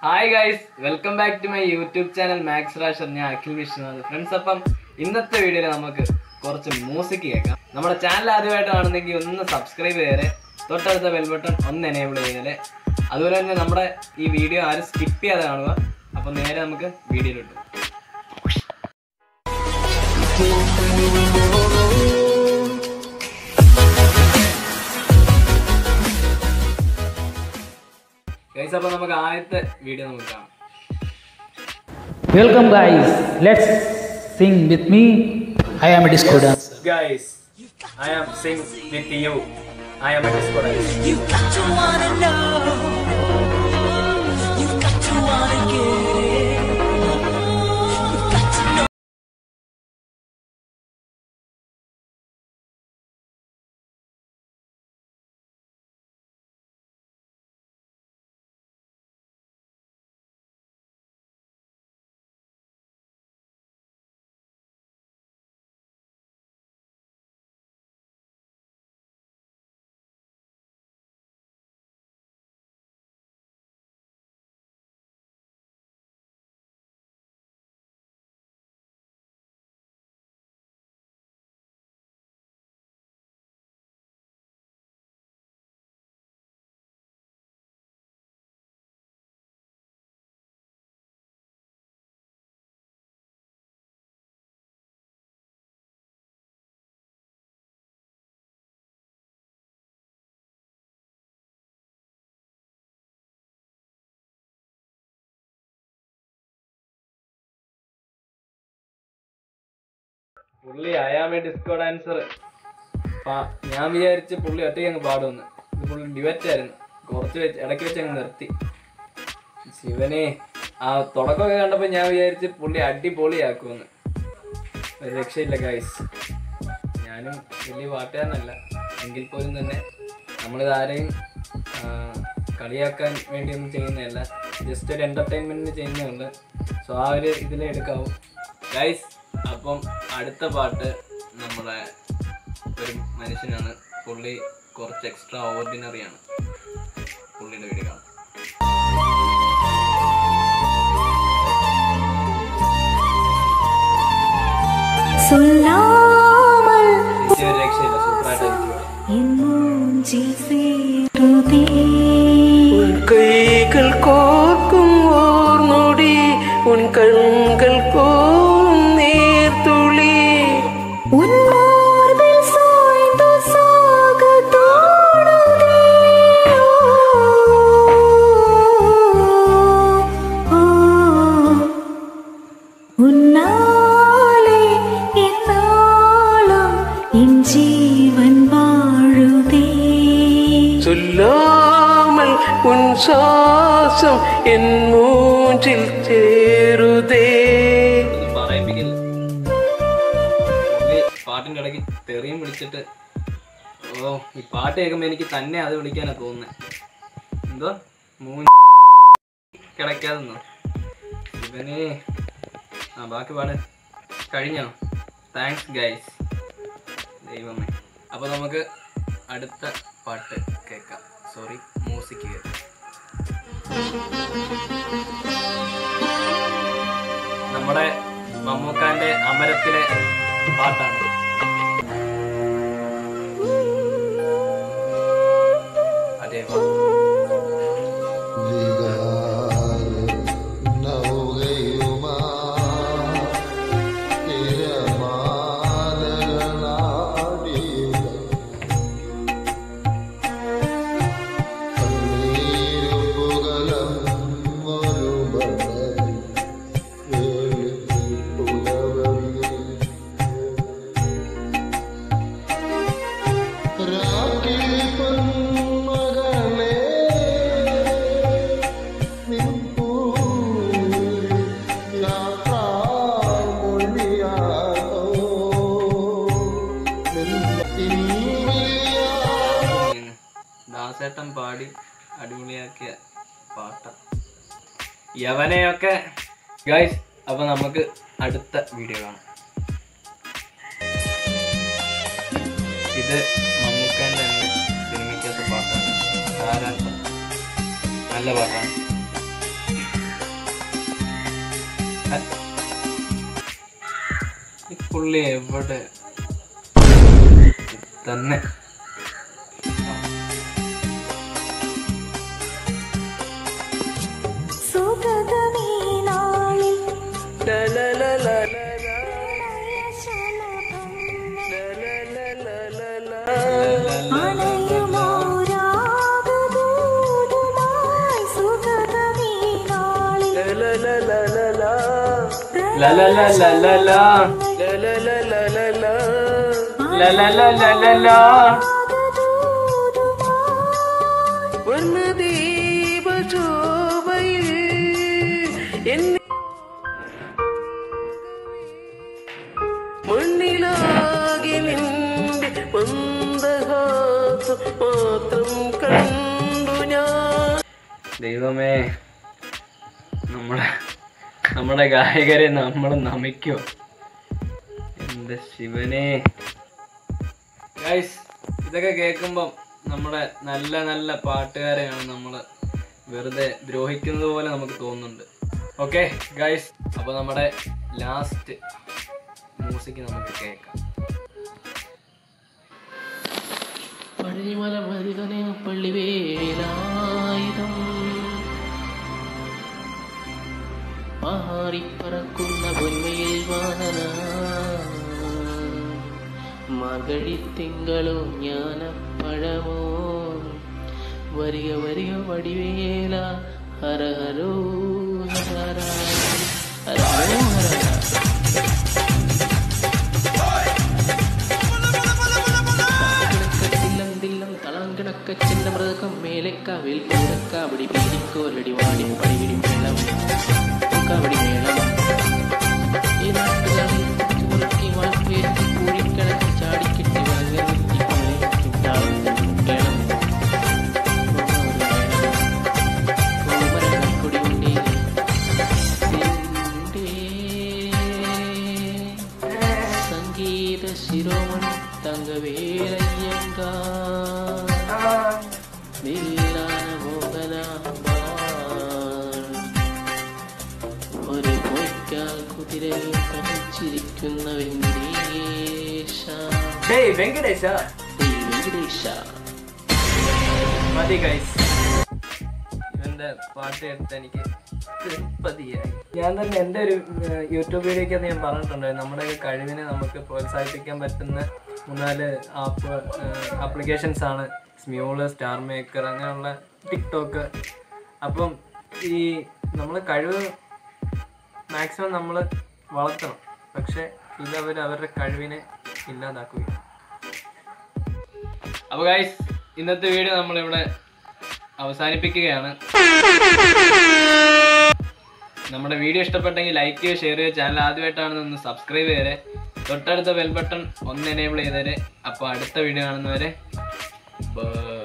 Hi guys welcome back to my YouTube channel മാക്സ് റാഷർ ഞാൻ അഖിൽ വിഷ്ണു ഫ്രണ്ട്സ് അപ്പം ഇന്നത്തെ വീഡിയോയിൽ നമുക്ക് കുറച്ച് മ്യൂസിക് കേൾക്കാം നമ്മുടെ ചാനൽ ആദ്യമായിട്ട് കാണുന്നെങ്കിൽ ഒന്ന് സബ്സ്ക്രൈബ് ചെയ്തേ തൊട്ടടുത്ത ബെൽ ബട്ടൺ ഒന്ന് എനേബിൾ ചെയ്തേ അതുപോലെ തന്നെ നമ്മുടെ ഈ വീഡിയോ ആരും സ്കിപ്പ് ചെയ്യാതെ കാണുക അപ്പം നേരെ നമുക്ക് വീഡിയോയിലിട്ടു ഗൈസ് അപ്പം നമുക്ക് ആദ്യത്തെ വീഡിയോ നമുക്ക് കാണാം Welcome guys, let's sing with me. I am a disco dancer. Guys I am sing with you I am a disco You got to wanna know. You got to wanna get it. You got to know. പുള്ളി അയാമേ disco dancer ഞാൻ വിചാരിച്ച് പുള്ളി ഒറ്റയ്ക്ക് അങ്ങ് പാടുമെന്ന് ഇത് പുള്ളി ഡിവറ്റ് ആയിരുന്നു കുറച്ച് വെച്ച് ഇടയ്ക്ക് വെച്ച് അങ്ങ് നിർത്തി ശിവനെ ആ തുടക്കമൊക്കെ കണ്ടപ്പോൾ ഞാൻ വിചാരിച്ച് പുള്ളി അടിപൊളിയാക്കുമെന്ന് ഒരു രക്ഷയില്ല ഗൈസ് ഞാനും വലിയ പാട്ടുകാരനല്ല എങ്കിൽ പോലും തന്നെ നമ്മളിത് ആരെയും ആ, കളിയാക്കാൻ വേണ്ടിയൊന്നും ചെയ്യുന്നതല്ല ജസ്റ്റ് ഒരു എൻ്റർടൈൻമെൻറ്റിന് ചെയ്യുന്നതുകൊണ്ട് സോ ആ ഒരു ഇതിലേ എടുക്കാവൂ ഗൈസ് അപ്പം അടുത്ത പാട്ട് നമ്മുടെ ഒരു മനുഷ്യനാണ് പുള്ളി കുറച്ച് എക്സ്ട്രാ ഓർഡിനറിയാണ് പുള്ളിയുടെ വീഡിയോ കാണാം சொல்லாமல் ഇത് ഒരു രക്ഷയില്ല സൂപ്പറായിട്ട് എനിക്ക് என் மூஞ்சில் சேருதே உன் கைகள் கோர்க்கும் ஓர் நொடி உன் கண்கள் போம் நீர்த்துளி உன் மார்பில் சாய்ந்து சாக தோணுதே ஓ, ஓ. உன்னாலே என்னாலும் என் ஜீவன் வாழுதே சொல்லாமல் உன் சுவாசம் என் மூஞ்சில் ചേരുതേ ഒന്നും പറയിപ്പിക്കില്ല പുള്ളി പാട്ടിന്റെ ഇടയ്ക്ക് തെറിയും വിളിച്ചിട്ട് ഓ ഈ പാട്ട് കേൾക്കുമ്പോ എനിക്ക് തന്നെ അത് വിളിക്കാനാ തോന്നുന്നത് എന്തോ മൂന്ന് കിടക്കാതെന്നോ ഇവനെ ആ ബാക്കി പാട് കഴിഞ്ഞോ താങ്ക്സ് ഗൈസ് ദൈവമേ അപ്പോൾ നമുക്ക് അടുത്ത പാട്ട് കേൾക്കാം സോറി മ്യൂസിക് കേൾക്കാം നമ്മുടെ മമ്മൂക്കാന്റെ അമരത്തിലെ പാട്ടാണ് അതെ വാ. ഇങ്ങനെ ദാസേട്ടൻ പാടി അടിപൊളിയാക്കിയ പാട്ട യവനെയൊക്കെ ഗൈസ് അപ്പൊ നമുക്ക് അടുത്ത വീഡിയോ കാണാം ഇത് മമ്മൂക്കാൻ്റെ തന്നെ സിനിമയ്ക്കകത്ത് പാട്ടാണ് ആരാ നല്ല പാട്ടാണ് ഈ പുള്ളി എവിടെ തന്നെ സുഗതമീനാളിൽ ല ല ല ല ല അണയുമോരാഗദൂതുമായി സുഗതമീനാളിൽ ല ല ല ല ല ല ല ല ല ല ല ല വർണ്ണദീപശോഭയിൽ എന്നെ മണ്ണിലാകെ നിന്റെ മന്ദഹാസം മാത്രം കണ്ടു ഞാൻ ദൈവമേ നമ്മുടെ നമ്മുടെ ഗായകരെ നമ്മൾ നമിക്കോ എന്റെ ശിവനെ ഗൈസ് ഇതൊക്കെ കേൾക്കുമ്പം നമ്മുടെ നല്ല നല്ല പാട്ടുകാരെയാണ് നമ്മൾ വെറുതെ ദ്രോഹിക്കുന്നത് പോലെ നമുക്ക് തോന്നുന്നുണ്ട് ഓക്കെ ഗൈസ് അപ്പോൾ നമ്മുടെ ലാസ്റ്റ് മ്യൂസിക് നമുക്ക് കേൾക്കാം പള്ളിമല മരുകനെ പള്ളിവേലായുധം മാറിപ്പറക്കുന്ന പൊന്മയിൽ വാഹന മകളി തിങ്കളോ ജ്ഞാനപ്പഴമോ വരിക വരിക വടിവേല ഹര ഹരോ ഹര ഹര ഹരോ ഹര കിടക്കത്തില്ലം തില്ലം തളം കിടക്ക ചിന്ന മൃതകം മേലേക്കാവിൽ കൂടക്കാവടി പീരിക്കോലടി വാടി പടിവിടി മേളം കവടി മേളം ഈ നാട്ടുകാരിൽ ചുമർക്കി വാഴ്വേറ്റി കൂടിക്കിടക്ക് ചാടിക്കെട്ടി വലങ്ങി പണിക്കും കേളം കോമരക്കൊടി സംഗീത ശിരോമണി തങ്കവേലയ്യങ്ക നീലാന മോഹനാമ്പാൾ ഒരു പൊയ്ക്കാൽ കുതിരയിൽ കളിച്ചിരിക്കുന്ന വെങ്കടേശ ഡേയ് വെങ്കടേശ ദേ വെങ്കടേശ മതി ഗൈസ് ഇവന്റെ പാട്ട് കേട്ടിട്ട് എനിക്ക് തൃപ്പതിയായി ഞാൻ തന്നെ എൻ്റെ ഒരു ഏർ, യൂട്യൂബ് വീഡിയോയ്ക്ക് ഞാൻ പറഞ്ഞിട്ടുണ്ട് നമ്മുടെ കഴിവിനെ നമുക്ക് പ്രോത്സാഹിപ്പിക്കാൻ പറ്റുന്ന മൂന്നാല് ആപ്പ് ആപ്ലിക്കേഷൻസ് ആണ് സ്മ്യൂള് സ്റ്റാർ മേക്കർ അങ്ങനെയുള്ള ടിക്ടോക്ക് അപ്പം ഈ നമ്മൾ കഴിവ് മാക്സിമം നമ്മൾ വളർത്തണം പക്ഷെ ഇതവർ അവരുടെ കഴിവിനെ ഇല്ലാതാക്കുകയാണ് അപ്പോൾ ഗൈസ് ഇന്നത്തെ വീഡിയോ നമ്മളിവിടെ അവസാനിപ്പിക്കുകയാണ് നമ്മുടെ വീഡിയോ ഇഷ്ടപ്പെട്ടെങ്കിൽ ലൈക്ക് ചെയ്യുക ഷെയർ ചെയ്യുക ചാനൽ ആദ്യമായിട്ടാണ് ഒന്ന് സബ്സ്ക്രൈബ് ചെയ്തേ തൊട്ടടുത്ത ബെൽ ബട്ടൺ ഒന്ന് എനേബിൾ ചെയ്തേരെ അപ്പോൾ അടുത്ത വീഡിയോ കാണുന്നവരെ ബൈ